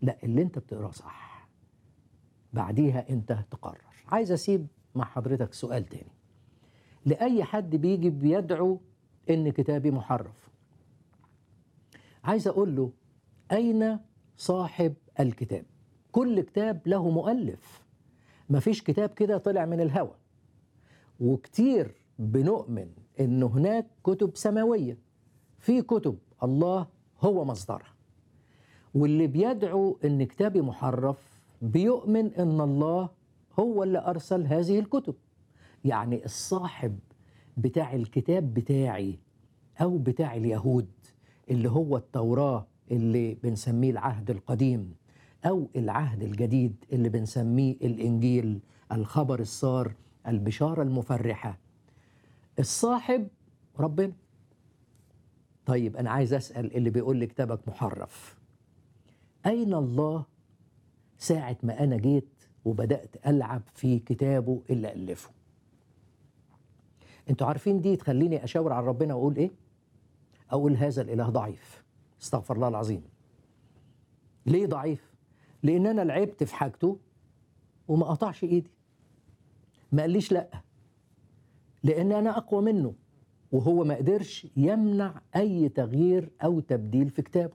لا اللي انت بتقراه صح بعديها انت تقرر عايز اسيب مع حضرتك سؤال تاني لاي حد بيجي بيدعو ان كتابي محرف عايز اقول له اين صاحب الكتاب كل كتاب له مؤلف مفيش كتاب كده طلع من الهوى وكتير بنؤمن ان هناك كتب سماويه في كتب الله هو مصدرها واللي بيدعو ان كتابي محرف بيؤمن ان الله هو اللي ارسل هذه الكتب يعني الصاحب بتاع الكتاب بتاعي او بتاع اليهود اللي هو التوراه اللي بنسميه العهد القديم او العهد الجديد اللي بنسميه الانجيل الخبر السار البشاره المفرحه الصاحب ربنا طيب انا عايز اسال اللي بيقول لي كتابك محرف اين الله ساعه ما انا جيت وبدات العب في كتابه اللي الفه انتوا عارفين دي تخليني اشاور على ربنا واقول ايه اقول هذا الاله ضعيف استغفر الله العظيم ليه ضعيف لان انا لعبت في حاجته وما قطعش ايدي ما قاليش لا لان انا اقوى منه وهو ما قدرش يمنع اي تغيير او تبديل في كتابه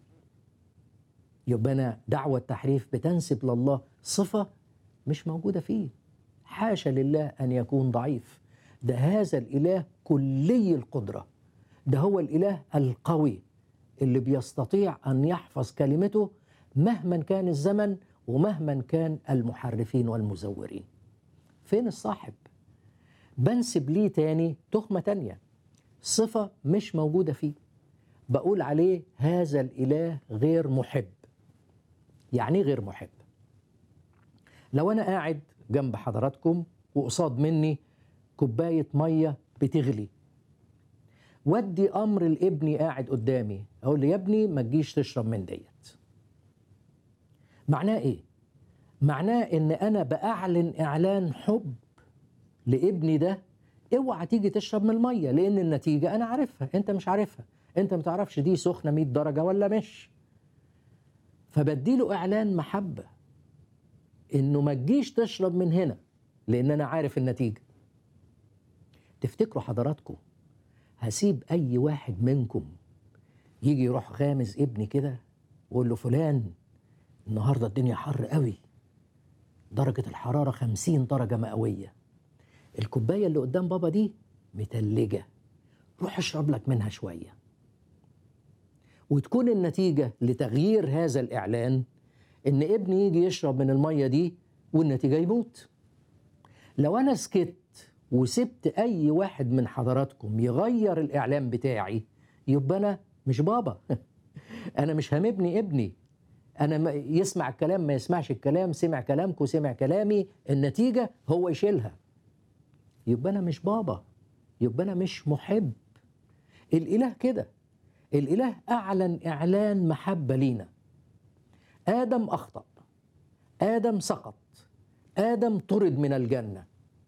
يبقى انا دعوه التحريف بتنسب لله صفه مش موجوده فيه حاشا لله ان يكون ضعيف ده هذا الاله كلي القدره ده هو الاله القوي اللي بيستطيع ان يحفظ كلمته مهما كان الزمن ومهما كان المحرفين والمزورين فين الصاحب بنسب ليه تاني تهمة تانية صفة مش موجودة فيه بقول عليه هذا الإله غير محب يعني إيه غير محب لو أنا قاعد جنب حضراتكم وقصاد مني كوباية مية بتغلي ودي أمر لابني قاعد قدامي أقول له يا ابني ما تجيش تشرب من ديت معناه إيه؟ معناه إن أنا بأعلن إعلان حب لابني ده اوعى تيجي تشرب من الميه لان النتيجه انا عارفها انت مش عارفها انت ما تعرفش دي سخنه 100 درجه ولا مش فبديله اعلان محبه انه ما تجيش تشرب من هنا لان انا عارف النتيجه تفتكروا حضراتكم هسيب اي واحد منكم يجي يروح غامز ابني كده ويقول له فلان النهارده الدنيا حر قوي درجه الحراره 50 درجه مئويه الكوبايه اللي قدام بابا دي متلجه روح اشرب لك منها شويه وتكون النتيجه لتغيير هذا الاعلان ان ابني يجي يشرب من الميه دي والنتيجه يموت لو انا سكت وسبت اي واحد من حضراتكم يغير الاعلان بتاعي يبقى انا مش بابا انا مش همبني ابني انا يسمع الكلام ما يسمعش الكلام سمع كلامكم سمع كلامي النتيجه هو يشيلها يبقى انا مش بابا يبقى انا مش محب الاله كده الاله اعلن اعلان محبه لينا ادم اخطا ادم سقط ادم طرد من الجنه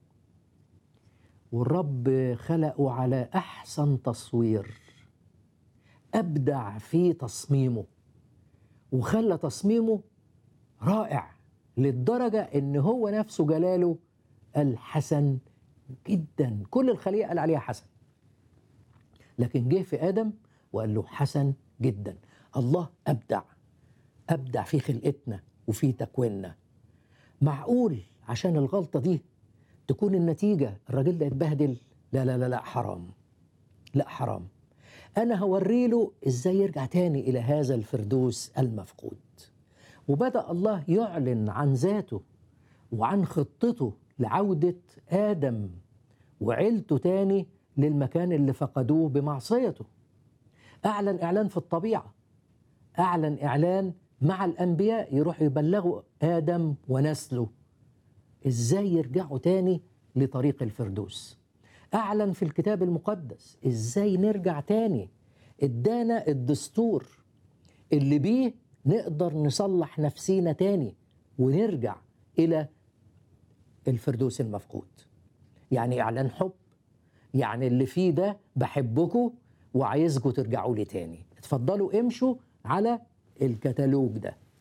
والرب خلقه على احسن تصوير ابدع في تصميمه وخلى تصميمه رائع للدرجه ان هو نفسه جلاله الحسن جدا كل الخليقه قال عليها حسن لكن جه في ادم وقال له حسن جدا الله ابدع ابدع في خلقتنا وفي تكويننا معقول عشان الغلطه دي تكون النتيجه الراجل ده يتبهدل لا لا لا لا حرام لا حرام انا هوري له ازاي يرجع تاني الى هذا الفردوس المفقود وبدا الله يعلن عن ذاته وعن خطته لعودة آدم وعيلته تاني للمكان اللي فقدوه بمعصيته أعلن إعلان في الطبيعة أعلن إعلان مع الأنبياء يروحوا يبلغوا آدم ونسله إزاي يرجعوا تاني لطريق الفردوس أعلن في الكتاب المقدس إزاي نرجع تاني إدانا الدستور اللي بيه نقدر نصلح نفسينا تاني ونرجع إلى الفردوس المفقود يعني اعلان حب يعني اللي فيه ده بحبكم وعايزكم ترجعوا لي تاني اتفضلوا امشوا على الكتالوج ده